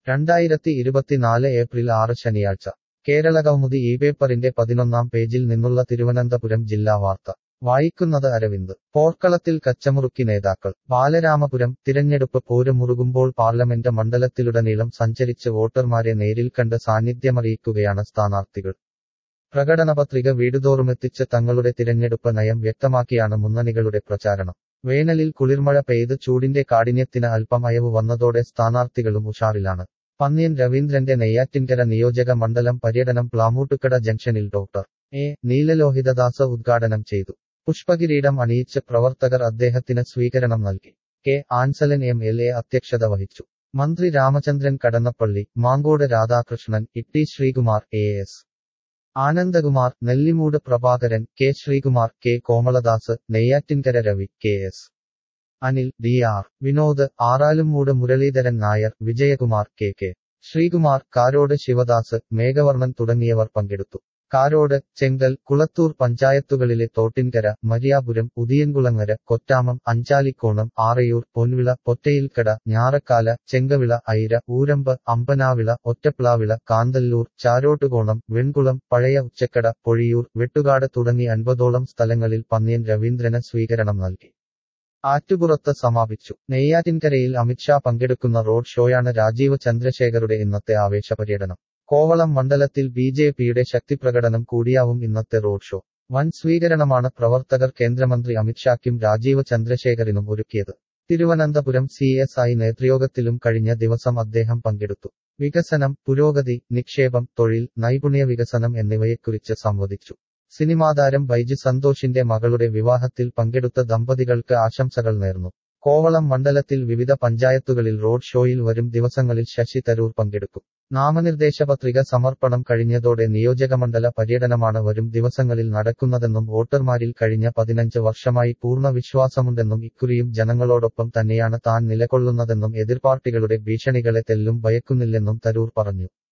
രണ്ടായിരത്തി ഇരുപത്തിനാല് ഏപ്രിൽ ആറ് ശനിയാഴ്ച കേരളകൗമുദി ഈ പേപ്പറിന്റെ പതിനൊന്നാം പേജിൽ നിന്നുള്ള തിരുവനന്തപുരം ജില്ലാ വാർത്ത വായിക്കുന്നത് അരവിന്ദ് പോർക്കളത്തിൽ കച്ചമുറുക്കി നേതാക്കൾ ബാലരാമപുരം തിരഞ്ഞെടുപ്പ് പോര് മുറുകുമ്പോൾ പാർലമെന്റ് മണ്ഡലത്തിലുടനീളം സഞ്ചരിച്ച് വോട്ടർമാരെ നേരിൽ കണ്ട് സാന്നിധ്യമറിയിക്കുകയാണ് സ്ഥാനാർത്ഥികൾ പ്രകടനപത്രിക വീടുതോറുമെത്തിച്ച് തങ്ങളുടെ തിരഞ്ഞെടുപ്പ് നയം വ്യക്തമാക്കിയാണ് മുന്നണികളുടെ പ്രചാരണം വേനലിൽ കുളിർമഴ പെയ്ത് ചൂടിന്റെ കാഠിന്യത്തിന് അല്പം അയവ് വന്നതോടെ സ്ഥാനാർത്ഥികളും ഉഷാറിലാണ് പന്ന്യൻ രവീന്ദ്രന്റെ നെയ്യാറ്റിൻകര നിയോജക മണ്ഡലം പര്യടനം പ്ലാമൂട്ടുക്കട ജംഗ്ഷനിൽ ഡോക്ടർ എ നീലലോഹിതദാസ് ഉദ്ഘാടനം ചെയ്തു പുഷ്പകിരീടം അണിയിച്ച് പ്രവർത്തകർ അദ്ദേഹത്തിന് സ്വീകരണം നൽകി K Ansalan M L A അധ്യക്ഷത വഹിച്ചു മന്ത്രി Ramachandran Kadannappally Mankode Radhakrishnan Itty Sreekumar A S Anandakumar Nellimoodu Prabhakaran K Sreekumar K Komaladas Neyyattinkara Ravi K S Anil D R Vinod Aralumoodu Muraleedharan Nair Vijayakumar K K Sreekumar Karode Sivadas Meghavarnan തുടങ്ങിയവർ പങ്കെടുത്തു കാരോട് ചെങ്കൽ കുളത്തൂർ പഞ്ചായത്തുകളിലെ തോട്ടിൻകര മരിയാപുരം ഉദിയൻകുളങ്ങര കൊറ്റാമം അഞ്ചാലിക്കോണം ആറയൂർ പൊൻവിള പൊറ്റയിൽക്കട ഞാറക്കാല ചെങ്കവിള ഐര ഊരമ്പ് അമ്പനാവിള ഒറ്റപ്ലാവിള കാന്തല്ലൂർ ചാരോട്ടുകോണം വെൺകുളം പഴയ ഉച്ചക്കട പൊഴിയൂർ വെട്ടുകാട് തുടങ്ങി അൻപതോളം സ്ഥലങ്ങളിൽ പന്ന്യൻ രവീന്ദ്രന് സ്വീകരണം നൽകി ആറ്റുപുറത്ത് സമാപിച്ചു നെയ്യാറ്റിൻകരയിൽ അമിത്ഷാ പങ്കെടുക്കുന്ന റോഡ് ഷോയാണ് രാജീവ് ചന്ദ്രശേഖരുടെ ഇന്നത്തെ ആവേശപര്യടനം കോവളം മണ്ഡലത്തിൽ ബി ജെ പിയുടെ ശക്തിപ്രകടനം കൂടിയാവും ഇന്നത്തെ റോഡ് ഷോ വൻ സ്വീകരണമാണ് പ്രവർത്തകർ കേന്ദ്രമന്ത്രി അമിത്ഷായ്ക്കും രാജീവ് ചന്ദ്രശേഖറിനും ഒരുക്കിയത് തിരുവനന്തപുരം സി എസ് ഐ നേതൃയോഗത്തിലും കഴിഞ്ഞ ദിവസം അദ്ദേഹം പങ്കെടുത്തു വികസനം പുരോഗതി നിക്ഷേപം തൊഴിൽ നൈപുണ്യ വികസനം എന്നിവയെക്കുറിച്ച് സംവദിച്ചു സിനിമാതാരം ബൈജു സന്തോഷിന്റെ മകളുടെ വിവാഹത്തിൽ പങ്കെടുത്ത ദമ്പതികൾക്ക് ആശംസകൾ നേർന്നു കോവളം മണ്ഡലത്തിൽ വിവിധ പഞ്ചായത്തുകളിൽ റോഡ് ഷോയിൽ വരും ദിവസങ്ങളിൽ ശശി തരൂർ പങ്കെടുക്കും നാമനിർദ്ദേശ പത്രിക സമർപ്പണം കഴിഞ്ഞതോടെ നിയോജകമണ്ഡല പര്യടനമാണ് വരും ദിവസങ്ങളിൽ നടക്കുന്നതെന്നും വോട്ടർമാരിൽ കഴിഞ്ഞ പതിനഞ്ച് വർഷമായി പൂർണ്ണ വിശ്വാസമുണ്ടെന്നും ഇക്കുറിയും ജനങ്ങളോടൊപ്പം തന്നെയാണ് താൻ നിലകൊള്ളുന്നതെന്നും എതിർപാർട്ടികളുടെ ഭീഷണികളെ തെല്ലും ഭയക്കുന്നില്ലെന്നും തരൂർ പറഞ്ഞു